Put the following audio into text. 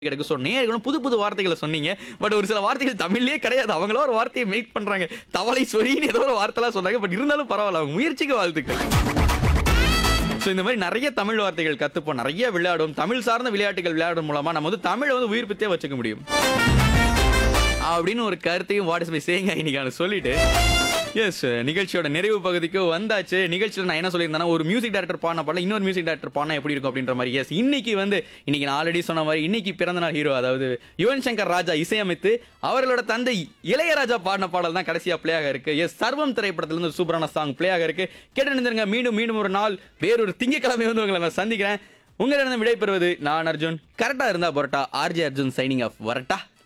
கிடைக்கும் ஸோ நேர்களும் புது புது வார்த்தைகளை சொன்னீங்க பட் ஒரு சில வார்த்தைகள் தமிழ்லயே கிடையாது அவங்களா ஒரு வார்த்தையை மேக் பண்றாங்க தவளை சொரின்னு ஏதோ ஒரு வார்த்தைலாம் சொன்னாங்க பட் இருந்தாலும் பரவாயில்ல அவங்க முயற்சிக்கு வாழ்த்துக்கள் ஸோ இந்த மாதிரி நிறைய தமிழ் வார்த்தைகள் கத்துப்போம் நிறைய விளையாடும் தமிழ் சார்ந்த விளையாட்டுகள் விளையாடும் மூலமா நம்ம வந்து தமிழை வந்து உயிர்ப்பித்தே வச்சுக்க முடியும் அப்படின்னு ஒரு கருத்தையும் வாட் இஸ் பை சேங்க இன்னைக்கு சொல்லிட்டு எஸ் நிகழ்ச்சியோட நிறைவு பகுதிக்கு வந்தாச்சு நிகழ்ச்சியில் நான் என்ன சொல்லியிருந்தேன்னா ஒரு மியூசிக் டேரக்டர் பாடின பாடல இன்னொரு மியூசிக் டேரக்டர் பாடினா எப்படி இருக்கும் அப்படின்ற மாதிரி எஸ் இன்னைக்கு வந்து இன்னைக்கு நான் ஆல்ரெடி சொன்ன மாதிரி இன்னைக்கு பிறந்த நாள் ஹீரோ அதாவது யுவன் சங்கர் ராஜா இசையமைத்து அவர்களோட தந்தை இளையராஜா பாடின பாடல் தான் கடைசியா பிளேயாக இருக்கு எஸ் சர்வம் திரைப்படத்துல இருந்து ஒரு சூப்பரான சாங் பிளேயாக இருக்கு கேட்டு நினைந்திருங்க மீண்டும் மீண்டும் ஒரு நாள் வேறொரு திங்கக்கிழமை வந்து உங்களை நான் சந்திக்கிறேன் உங்களிடம் விடைபெறுவது நான் அர்ஜுன் கரெக்டா இருந்தா பொரட்டா ஆர்ஜே அர்ஜுன் சைனிங் ஆஃப் வரட்டா